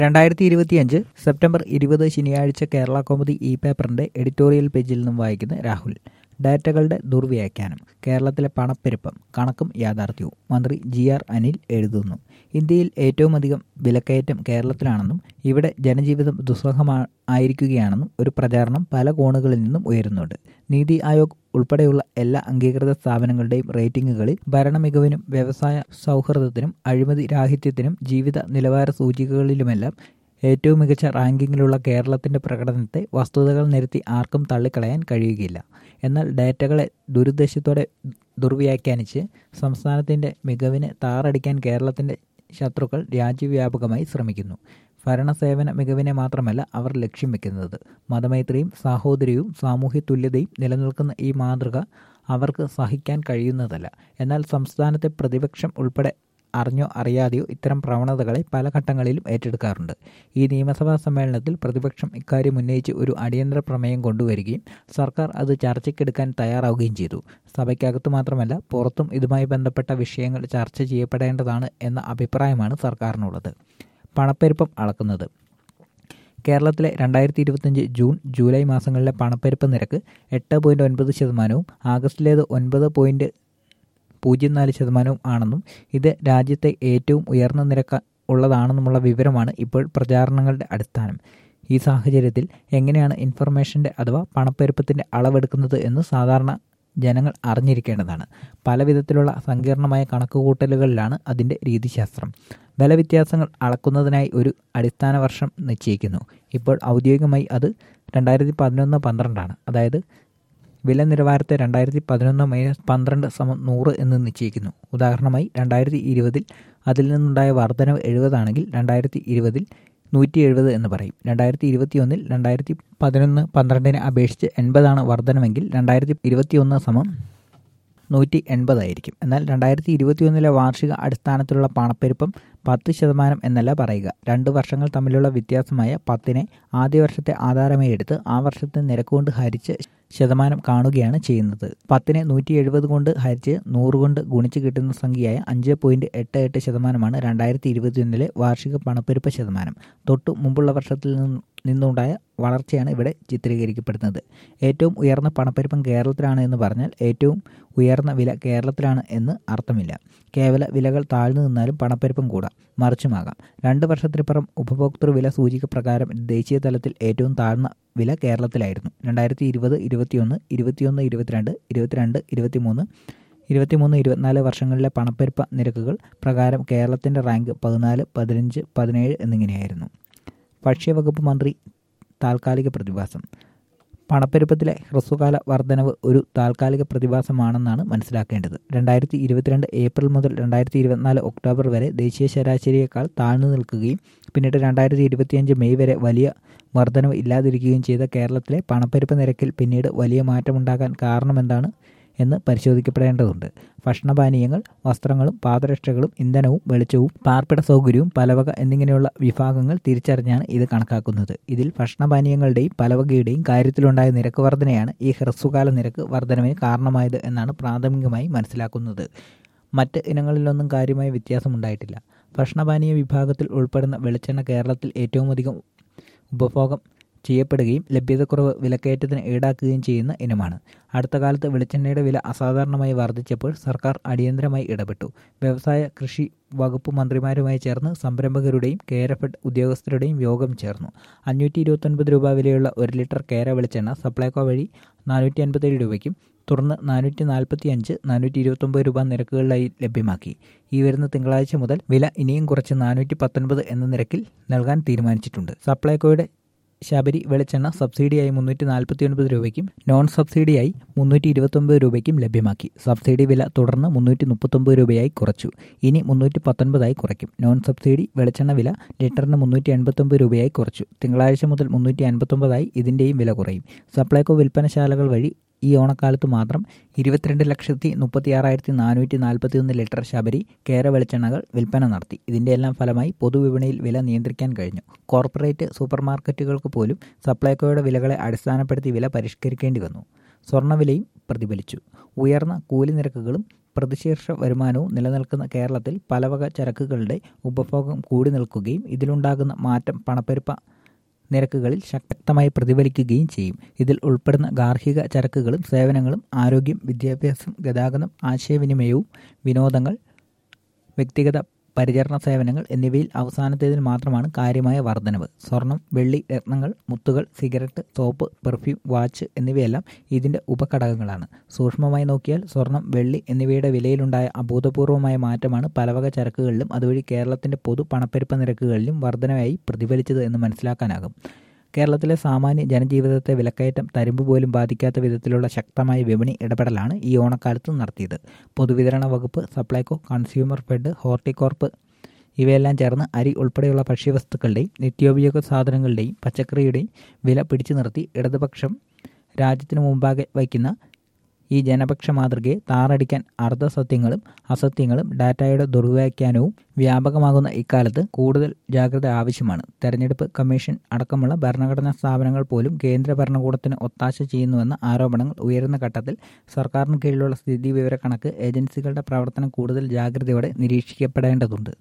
രണ്ടായിരത്തി ഇരുപത്തിയഞ്ച് സെപ്റ്റംബർ ഇരുപത് ശനിയാഴ്ച കേരള കൗമുദി ഇ പേപ്പറിന്റെ എഡിറ്റോറിയൽ പേജിൽ നിന്നും വായിക്കുന്ന രാഹുൽ ഡാറ്റകളുടെ ദുർവ്യാഖ്യാനം കേരളത്തിലെ പണപ്പെരുപ്പം കണക്കും യാഥാർത്ഥ്യവും മന്ത്രി ജി ആർ അനിൽ എഴുതുന്നു ഇന്ത്യയിൽ ഏറ്റവും അധികം വിലക്കയറ്റം കേരളത്തിലാണെന്നും ഇവിടെ ജനജീവിതം ദുസ്സഹമായിരിക്കുകയാണെന്നും ഒരു പ്രചാരണം പല കോണുകളിൽ നിന്നും ഉയരുന്നുണ്ട് നീതി ആയോഗ് ഉൾപ്പെടെയുള്ള എല്ലാ അംഗീകൃത സ്ഥാപനങ്ങളുടെയും റേറ്റിംഗുകളിൽ ഭരണമികവിനും വ്യവസായ സൗഹൃദത്തിനും അഴിമതി രാഹിത്യത്തിനും ജീവിത നിലവാര സൂചികകളിലുമെല്ലാം ഏറ്റവും മികച്ച റാങ്കിങ്ങിലുള്ള കേരളത്തിന്റെ പ്രകടനത്തെ വസ്തുതകൾ നിരത്തി ആർക്കും തള്ളിക്കളയാൻ കഴിയുകയില്ല എന്നാൽ ഡാറ്റകളെ ദുരുദ്ദേശത്തോടെ ദുർവ്യാഖ്യാനിച്ച് സംസ്ഥാനത്തിന്റെ മികവിനെ താറടിക്കാൻ കേരളത്തിന്റെ ശത്രുക്കൾ രാജ്യവ്യാപകമായി ശ്രമിക്കുന്നു ഭരണസേവന മികവിനെ മാത്രമല്ല അവർ ലക്ഷ്യം വെക്കുന്നത് മതമൈത്രിയും സാഹോദര്യവും സാമൂഹ്യ തുല്യതയും നിലനിൽക്കുന്ന ഈ മാതൃക അവർക്ക് സഹിക്കാൻ കഴിയുന്നതല്ല എന്നാൽ സംസ്ഥാനത്തെ പ്രതിപക്ഷം ഉൾപ്പെടെ അറിഞ്ഞോ അറിയാതെയോ ഇത്തരം പ്രവണതകളെ പല ഘട്ടങ്ങളിലും ഏറ്റെടുക്കാറുണ്ട് ഈ നിയമസഭാ സമ്മേളനത്തിൽ പ്രതിപക്ഷം ഇക്കാര്യം ഉന്നയിച്ച് ഒരു അടിയന്തര പ്രമേയം കൊണ്ടുവരികയും സർക്കാർ അത് ചർച്ചയ്ക്കെടുക്കാൻ തയ്യാറാവുകയും ചെയ്തു സഭയ്ക്കകത്ത് മാത്രമല്ല പുറത്തും ഇതുമായി ബന്ധപ്പെട്ട വിഷയങ്ങൾ ചർച്ച ചെയ്യപ്പെടേണ്ടതാണ് എന്ന അഭിപ്രായമാണ് സർക്കാരിനുള്ളത് പണപ്പെരുപ്പം അളക്കുന്നത് കേരളത്തിലെ രണ്ടായിരത്തി ഇരുപത്തിയഞ്ച് ജൂൺ ജൂലൈ മാസങ്ങളിലെ പണപ്പെരുപ്പ നിരക്ക് എട്ട് പോയിൻറ്റ് ഒൻപത് ശതമാനവും ആഗസ്റ്റിലേത് ഒൻപത് പോയിൻറ്റ് പൂജ്യം നാല് ശതമാനവും ആണെന്നും ഇത് രാജ്യത്തെ ഏറ്റവും ഉയർന്ന നിരക്ക് ഉള്ളതാണെന്നുമുള്ള വിവരമാണ് ഇപ്പോൾ പ്രചാരണങ്ങളുടെ അടിസ്ഥാനം ഈ സാഹചര്യത്തിൽ എങ്ങനെയാണ് ഇൻഫർമേഷൻ്റെ അഥവാ പണപ്പെരുപ്പത്തിൻ്റെ അളവെടുക്കുന്നത് എന്ന് സാധാരണ ജനങ്ങൾ അറിഞ്ഞിരിക്കേണ്ടതാണ് പല വിധത്തിലുള്ള സങ്കീർണമായ കണക്കുകൂട്ടലുകളിലാണ് അതിൻ്റെ രീതിശാസ്ത്രം വില വ്യത്യാസങ്ങൾ അളക്കുന്നതിനായി ഒരു അടിസ്ഥാന വർഷം നിശ്ചയിക്കുന്നു ഇപ്പോൾ ഔദ്യോഗികമായി അത് രണ്ടായിരത്തി പതിനൊന്ന് പന്ത്രണ്ടാണ് അതായത് വില നിലവാരത്തെ രണ്ടായിരത്തി പതിനൊന്ന് മൈനസ് പന്ത്രണ്ട് സമം നൂറ് എന്ന് നിശ്ചയിക്കുന്നു ഉദാഹരണമായി രണ്ടായിരത്തി ഇരുപതിൽ അതിൽ നിന്നുണ്ടായ വർധനവ് എഴുപതാണെങ്കിൽ രണ്ടായിരത്തി ഇരുപതിൽ നൂറ്റി എഴുപത് എന്ന് പറയും രണ്ടായിരത്തി ഇരുപത്തി ഒന്നിൽ രണ്ടായിരത്തി പതിനൊന്ന് പന്ത്രണ്ടിനെ അപേക്ഷിച്ച് എൺപതാണ് വർധനമെങ്കിൽ രണ്ടായിരത്തി ഇരുപത്തി ഒന്ന് സമം നൂറ്റി എൺപതായിരിക്കും എന്നാൽ രണ്ടായിരത്തി ഇരുപത്തിയൊന്നിലെ വാർഷിക അടിസ്ഥാനത്തിലുള്ള പണപ്പെരുപ്പം പത്ത് ശതമാനം എന്നല്ല പറയുക രണ്ട് വർഷങ്ങൾ തമ്മിലുള്ള വ്യത്യാസമായ പത്തിനെ ആദ്യ വർഷത്തെ ആധാരമായി എടുത്ത് ആ വർഷത്തെ നിരക്ക് കൊണ്ട് ഹരിച്ച് ശതമാനം കാണുകയാണ് ചെയ്യുന്നത് പത്തിനെ നൂറ്റി എഴുപത് കൊണ്ട് ഹരിച്ച് നൂറ് കൊണ്ട് ഗുണിച്ച് കിട്ടുന്ന സംഖ്യയായ അഞ്ച് പോയിന്റ് എട്ട് എട്ട് ശതമാനമാണ് രണ്ടായിരത്തി ഇരുപത്തിയൊന്നിലെ വാർഷിക പണപ്പെരുപ്പ ശതമാനം തൊട്ടു മുമ്പുള്ള വർഷത്തിൽ നിന്നുണ്ടായ വളർച്ചയാണ് ഇവിടെ ചിത്രീകരിക്കപ്പെടുന്നത് ഏറ്റവും ഉയർന്ന പണപ്പെരുപ്പം കേരളത്തിലാണ് എന്ന് പറഞ്ഞാൽ ഏറ്റവും ഉയർന്ന വില കേരളത്തിലാണ് എന്ന് അർത്ഥമില്ല കേവല വിലകൾ താഴ്ന്നു നിന്നാലും പണപ്പെരുപ്പം കൂടാം മറിച്ചുമാകാം രണ്ട് വർഷത്തിനിപ്പുറം ഉപഭോക്തൃ വില സൂചിക പ്രകാരം ദേശീയ തലത്തിൽ ഏറ്റവും താഴ്ന്ന വില കേരളത്തിലായിരുന്നു രണ്ടായിരത്തി ഇരുപത് ഇരുപത്തിയൊന്ന് ഇരുപത്തിയൊന്ന് ഇരുപത്തിരണ്ട് ഇരുപത്തിരണ്ട് ഇരുപത്തിമൂന്ന് ഇരുപത്തിമൂന്ന് ഇരുപത്തിനാല് വർഷങ്ങളിലെ പണപ്പെരുപ്പ നിരക്കുകൾ പ്രകാരം കേരളത്തിൻ്റെ റാങ്ക് പതിനാല് പതിനഞ്ച് പതിനേഴ് എന്നിങ്ങനെയായിരുന്നു ഭക്ഷ്യവകുപ്പ് മന്ത്രി താൽക്കാലിക പ്രതിഭാസം പണപ്പെരുപ്പത്തിലെ ഹ്രസ്വകാല വർധനവ് ഒരു താൽക്കാലിക പ്രതിഭാസമാണെന്നാണ് മനസ്സിലാക്കേണ്ടത് രണ്ടായിരത്തി ഇരുപത്തിരണ്ട് ഏപ്രിൽ മുതൽ രണ്ടായിരത്തി ഇരുപത്തിനാല് ഒക്ടോബർ വരെ ദേശീയ ശരാശരിയേക്കാൾ താഴ്ന്നു നിൽക്കുകയും പിന്നീട് രണ്ടായിരത്തി ഇരുപത്തിയഞ്ച് മെയ് വരെ വലിയ വർധനവ് ഇല്ലാതിരിക്കുകയും ചെയ്ത കേരളത്തിലെ പണപ്പെരുപ്പ നിരക്കിൽ പിന്നീട് വലിയ മാറ്റമുണ്ടാകാൻ കാരണമെന്താണ് എന്ന് പരിശോധിക്കപ്പെടേണ്ടതുണ്ട് ഭക്ഷണപാനീയങ്ങൾ വസ്ത്രങ്ങളും പാദരക്ഷകളും ഇന്ധനവും വെളിച്ചവും പാർപ്പിട സൗകര്യവും പലവക എന്നിങ്ങനെയുള്ള വിഭാഗങ്ങൾ തിരിച്ചറിഞ്ഞാണ് ഇത് കണക്കാക്കുന്നത് ഇതിൽ ഭക്ഷണപാനീയങ്ങളുടെയും പലവകയുടെയും കാര്യത്തിലുണ്ടായ നിരക്ക് വർധനയാണ് ഈ ഹ്രസ്വകാല നിരക്ക് വർധനവിന് കാരണമായത് എന്നാണ് പ്രാഥമികമായി മനസ്സിലാക്കുന്നത് മറ്റ് ഇനങ്ങളിലൊന്നും കാര്യമായ വ്യത്യാസമുണ്ടായിട്ടില്ല ഭക്ഷണപാനീയ വിഭാഗത്തിൽ ഉൾപ്പെടുന്ന വെളിച്ചെണ്ണ കേരളത്തിൽ ഏറ്റവും അധികം ഉപഭോഗം ചെയ്യപ്പെടുകയും ലഭ്യതക്കുറവ് വിലക്കയറ്റത്തിന് ഈടാക്കുകയും ചെയ്യുന്ന ഇനമാണ് അടുത്ത കാലത്ത് വെളിച്ചെണ്ണയുടെ വില അസാധാരണമായി വർദ്ധിച്ചപ്പോൾ സർക്കാർ അടിയന്തരമായി ഇടപെട്ടു വ്യവസായ കൃഷി വകുപ്പ് മന്ത്രിമാരുമായി ചേർന്ന് സംരംഭകരുടെയും കേരഫെഡ് ഉദ്യോഗസ്ഥരുടെയും യോഗം ചേർന്നു അഞ്ഞൂറ്റി ഇരുപത്തൊൻപത് രൂപ വിലയുള്ള ഒരു ലിറ്റർ കേര വെളിച്ചെണ്ണ സപ്ലൈകോ വഴി നാനൂറ്റി അൻപത്തേഴ് രൂപയ്ക്കും തുടർന്ന് നാനൂറ്റി നാൽപ്പത്തി അഞ്ച് നാനൂറ്റി ഇരുപത്തൊമ്പത് രൂപ നിരക്കുകളിലായി ലഭ്യമാക്കി ഈ വരുന്ന തിങ്കളാഴ്ച മുതൽ വില ഇനിയും കുറച്ച് നാനൂറ്റി പത്തൊൻപത് എന്ന നിരക്കിൽ നൽകാൻ തീരുമാനിച്ചിട്ടുണ്ട് സപ്ലൈകോയുടെ ശബരി വെളിച്ചെണ്ണ സബ്സിഡിയായി മുന്നൂറ്റി നാൽപ്പത്തി ഒൻപത് രൂപയ്ക്കും നോൺ സബ്സിഡിയായി മുന്നൂറ്റി ഇരുപത്തൊമ്പത് രൂപയ്ക്കും ലഭ്യമാക്കി സബ്സിഡി വില തുടർന്ന് മുന്നൂറ്റി മുപ്പത്തൊമ്പത് രൂപയായി കുറച്ചു ഇനി മുന്നൂറ്റി പത്തൊൻപതായി കുറയ്ക്കും നോൺ സബ്സിഡി വെളിച്ചെണ്ണ വില ലിറ്ററിന് മുന്നൂറ്റി എൺപത്തൊമ്പത് രൂപയായി കുറച്ചു തിങ്കളാഴ്ച മുതൽ മുന്നൂറ്റി അൻപത്തൊമ്പതായി ഇതിൻ്റെയും വില കുറയും സപ്ലൈകോ വിൽപ്പനശാലകൾ വഴി ഈ ഓണക്കാലത്ത് മാത്രം ഇരുപത്തിരണ്ട് ലക്ഷത്തി മുപ്പത്തി ആറായിരത്തി നാനൂറ്റി നാൽപ്പത്തി ഒന്ന് ലിറ്റർ ശബരി കേര വെളിച്ചെണ്ണകൾ വിൽപ്പന നടത്തി ഇതിൻ്റെ എല്ലാം ഫലമായി പൊതുവിപണിയിൽ വില നിയന്ത്രിക്കാൻ കഴിഞ്ഞു കോർപ്പറേറ്റ് സൂപ്പർ മാർക്കറ്റുകൾക്ക് പോലും സപ്ലൈകോയുടെ വിലകളെ അടിസ്ഥാനപ്പെടുത്തി വില പരിഷ്കരിക്കേണ്ടി വന്നു സ്വർണ്ണവിലയും പ്രതിഫലിച്ചു ഉയർന്ന കൂലി നിരക്കുകളും പ്രതിശീർഷ വരുമാനവും നിലനിൽക്കുന്ന കേരളത്തിൽ പലവക ചരക്കുകളുടെ ഉപഭോഗം കൂടി നിൽക്കുകയും ഇതിലുണ്ടാകുന്ന മാറ്റം പണപ്പെരുപ്പ നിരക്കുകളിൽ ശക്തമായി പ്രതിഫലിക്കുകയും ചെയ്യും ഇതിൽ ഉൾപ്പെടുന്ന ഗാർഹിക ചരക്കുകളും സേവനങ്ങളും ആരോഗ്യം വിദ്യാഭ്യാസം ഗതാഗതം ആശയവിനിമയവും വിനോദങ്ങൾ വ്യക്തിഗത പരിചരണ സേവനങ്ങൾ എന്നിവയിൽ അവസാനത്തേതിൽ മാത്രമാണ് കാര്യമായ വർധനവ് സ്വർണം വെള്ളി രത്നങ്ങൾ മുത്തുകൾ സിഗരറ്റ് സോപ്പ് പെർഫ്യൂം വാച്ച് എന്നിവയെല്ലാം ഇതിൻ്റെ ഉപഘടകങ്ങളാണ് സൂക്ഷ്മമായി നോക്കിയാൽ സ്വർണം വെള്ളി എന്നിവയുടെ വിലയിലുണ്ടായ അഭൂതപൂർവമായ മാറ്റമാണ് പലവക ചരക്കുകളിലും അതുവഴി കേരളത്തിൻ്റെ പൊതു പണപ്പെരുപ്പ നിരക്കുകളിലും വർധനയായി പ്രതിഫലിച്ചത് എന്ന് മനസ്സിലാക്കാനാകും കേരളത്തിലെ സാമാന്യ ജനജീവിതത്തെ വിലക്കയറ്റം തരുമ്പ് പോലും ബാധിക്കാത്ത വിധത്തിലുള്ള ശക്തമായ വിപണി ഇടപെടലാണ് ഈ ഓണക്കാലത്ത് നടത്തിയത് പൊതുവിതരണ വകുപ്പ് സപ്ലൈകോ കൺസ്യൂമർ ഫെഡ് ഹോർട്ടികോർപ്പ് ഇവയെല്ലാം ചേർന്ന് അരി ഉൾപ്പെടെയുള്ള ഭക്ഷ്യവസ്തുക്കളുടെയും നിത്യോപയോഗ സാധനങ്ങളുടെയും പച്ചക്കറിയുടെയും വില പിടിച്ചു നിർത്തി ഇടതുപക്ഷം രാജ്യത്തിനു മുമ്പാകെ വയ്ക്കുന്ന ഈ ജനപക്ഷ മാതൃകയെ താറടിക്കാൻ അർദ്ധസത്യങ്ങളും അസത്യങ്ങളും ഡാറ്റയുടെ ദുർവ്യാഖ്യാനവും വ്യാപകമാകുന്ന ഇക്കാലത്ത് കൂടുതൽ ജാഗ്രത ആവശ്യമാണ് തെരഞ്ഞെടുപ്പ് കമ്മീഷൻ അടക്കമുള്ള ഭരണഘടനാ സ്ഥാപനങ്ങൾ പോലും കേന്ദ്ര ഭരണകൂടത്തിന് ഒത്താശ ചെയ്യുന്നുവെന്ന ആരോപണങ്ങൾ ഉയരുന്ന ഘട്ടത്തിൽ സർക്കാരിന് കീഴിലുള്ള സ്ഥിതി വിവരക്കണക്ക് ഏജൻസികളുടെ പ്രവർത്തനം കൂടുതൽ ജാഗ്രതയോടെ നിരീക്ഷിക്കപ്പെടേണ്ടതുണ്ട്